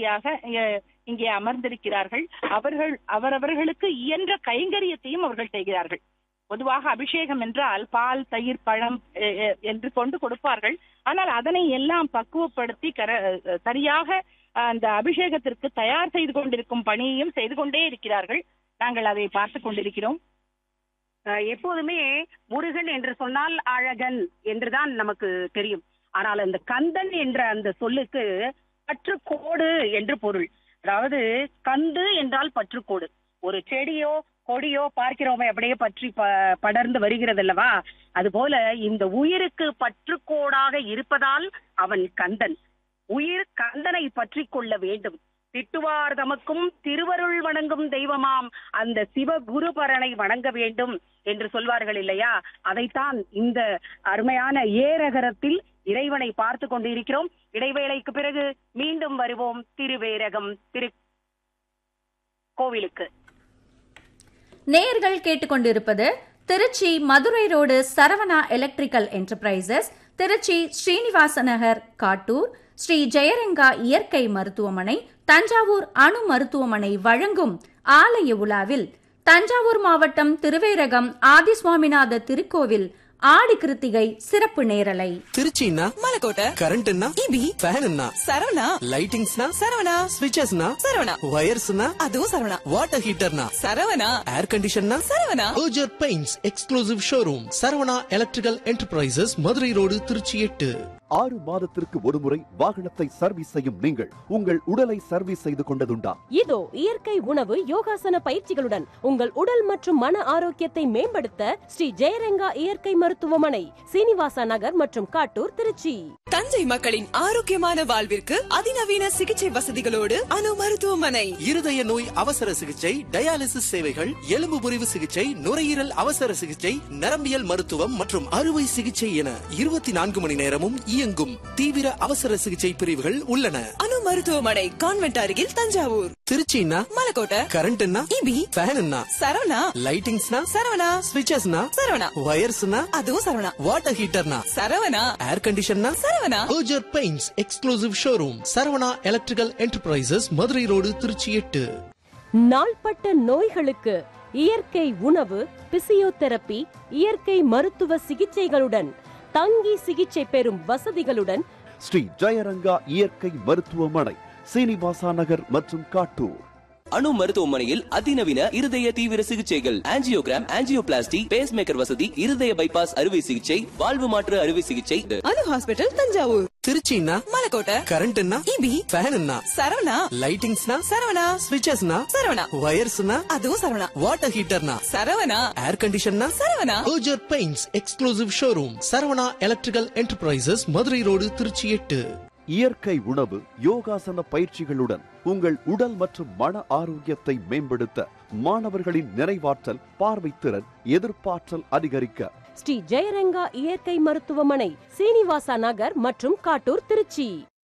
விருந்தாளியாக அஹ், இங்கே அமர்ந்திருக்கிறார்கள் அவர்கள் அவரவர்களுக்கு இயன்ற கைங்கரியத்தையும் அவர்கள் செய்கிறார்கள் பொதுவாக அபிஷேகம் என்றால் பால் தயிர் பழம் அஹ், அஹ், என்று கொண்டு கொடுப்பார்கள் ஆனால் அதனை எல்லாம் பக்குவப்படுத்தி கர அஹ், சரியாக அஹ், அந்த அபிஷேகத்திற்கு தயார் செய்து கொண்டிருக்கும் பணியையும் செய்து கொண்டே இருக்கிறார்கள் நாங்கள் அதை பார்த்து கொண்டிருக்கிறோம் அஹ் எப்போதுமே முருகன் என்று சொன்னால் அழகன் என்றுதான் நமக்கு தெரியும் ஆனால் அந்த கந்தன் என்ற அந்த சொல்லுக்கு பற்றுக்கோடு என்று பொருள் அதாவது கந்து என்றால் பற்றுக்கோடு ஒரு செடியோ கொடியோ பார்க்கிறோமே அப்படியே பற்றி ப- படர்ந்து வருகிறது அல்லவா அதுபோல இந்த உயிருக்கு பற்றுக்கோடாக இருப்பதால் அவன் கந்தன் உயிர் கந்தனை பற்றி கொள்ள வேண்டும் திட்டுவார் தமக்கும் திருவருள் வணங்கும் தெய்வமாம் அந்த சிவ குருபரனை வணங்க வேண்டும் என்று சொல்வார்கள் இல்லையா அதைத்தான் இந்த அருமையான ஏரகரத்தில் இறைவனை பார்த்து கொண்டிருக்கிறோம் இடைவேளைக்கு பிறகு மீண்டும் வருவோம் திருவேரகம் திரு கோவிலுக்கு நேயர்கள் கேட்டுக்கொண்டிருப்பது Trichy Madurai road Saravana electrical enterprises Trichy Srinivasa Nagar Kattur Sri Jayaranga இயற்கை மருத்துவமனை தஞ்சாவூர் அணு மருத்துவமனை வழங்கும் ஆலய உலாவில் தஞ்சாவூர் மாவட்டம் திருவேரகம் ஆதிசுவாமிநாத திருக்கோவில் ஆடி கிருத்திகை சிறப்பு நேரலை திருச்சின்னா மலக்கோட்டை கரண்ட்னா இபி ஃபேன்னா சரவணா லைட்டிங்ஸ்னா சரவணா ஸ்விட்சஸ்னா சரவணா வயர்ஸ்னா அதுவும் சரவணா வாட்டர் ஹீட்டர்னா சரவணா ஏர் கண்டிஷன்னா சரவணா ஓஜர் paints exclusive showroom Saravana electrical enterprises Madurai road Trichy எட்டு ஆறு மாதத்திற்கு ஒருமுறை வாகனத்தை சர்வீஸ் செய்யும் நீங்கள் உங்கள் உடலை சர்வீஸ் செய்து கொண்டதுண்டா இதோ இயற்கை உணவு யோகாசன பயிற்சிகளுடன் உங்கள் உடல் மற்றும் மன ஆரோக்கியத்தை மேம்படுத்த ஸ்ரீ ஜெயரங்கா இயற்கை மருத்துவமனை சீனிவாசா நகர் மற்றும் காட்டூர் திருச்சி தஞ்சை மக்களின் ஆரோக்கியமான வாழ்விற்கு அதிநவீன சிகிச்சை வசதிகளோடு அணு மருத்துவமனை இருதய நோய் அவசர சிகிச்சை டயாலிசிஸ் சேவைகள் எலும்பு முறிவு சிகிச்சை நுரையீரல் அவசர சிகிச்சை நரம்பியல் மருத்துவம் மற்றும் அறுவை சிகிச்சை என இருபத்தி நான்கு மணி நேரமும் இயங்கும் தீவிர அவசர சிகிச்சை பிரிவுகள் உள்ளன அணு மருத்துவமனை கான்வென்ட் அருகில் தஞ்சாவூர் திருச்சின்னா மலக்கோட்டை கரண்ட்னா இபி ஃபேன்னா சரவணா லைட்டிங்ஸ்னா சரவணா ஸ்விட்சஸ்னா சரவணா வயர்ஸ்னா அதுவும் சரவணா வாட்டர் ஹீட்டர்னா சரவணா ஏர் கண்டிஷன்னா சரவணா ஓஜர் paints exclusive showroom Saravana electrical enterprises Madurai road Trichy எட்டு நாள்பட்ட நோய்களுக்கு இயற்கை உணவு பிசியோதெரபி இயற்கை மருத்துவ சிகிச்சைகளுடன் தங்கி சிகிச்சை பெறும் வசதிகளுடன் ஸ்ரீ ஜெயரங்கா இயற்கை மருத்துவமனை சீனிவாசா நகர் மற்றும் காட்டூர் அணு மருத்துவமனையில் அதிநவீன இருதய தீவிர சிகிச்சைகள் ஆஞ்சியோகிராம் ஆஞ்சியோபிளாஸ்டி பேஸ் மேக்கர் வசதி இருதய பைபாஸ் அறுவை சிகிச்சை வாழ்வு மாற்று அறுவை சிகிச்சை அணு ஹாஸ்பிட்டல் தஞ்சாவூர் திருச்சின்னா மலக்கோட்டை கரண்ட்னா இபி ஃபேன்னா சரவணா லைட்டிங்ஸ்னா சரவணா ஸ்விட்சஸ்னா சரவணா வயர்ஸ்னா அதுவும் சரவணா வாட்டர் ஹீட்டர்னா சரவணா ஏர் கண்டிஷன்னா சரவணா ஓஜர் paints exclusive showroom Saravana electrical enterprises Madurai road Trichy எட்டு இயற்கை உணவு யோகாசன பயிற்சிகளுடன் உங்கள் உடல் மற்றும் மன ஆரோக்கியத்தை மேம்படுத்த மாணவர்களின் நிறைவாற்றல் பார்வைத்திறன் எதிர்ப்பாற்றல் அதிகரிக்க ஸ்ரீ ஜெயரங்கா இயற்கை மருத்துவமனை சீனிவாசா நகர் மற்றும் காட்டூர் திருச்சி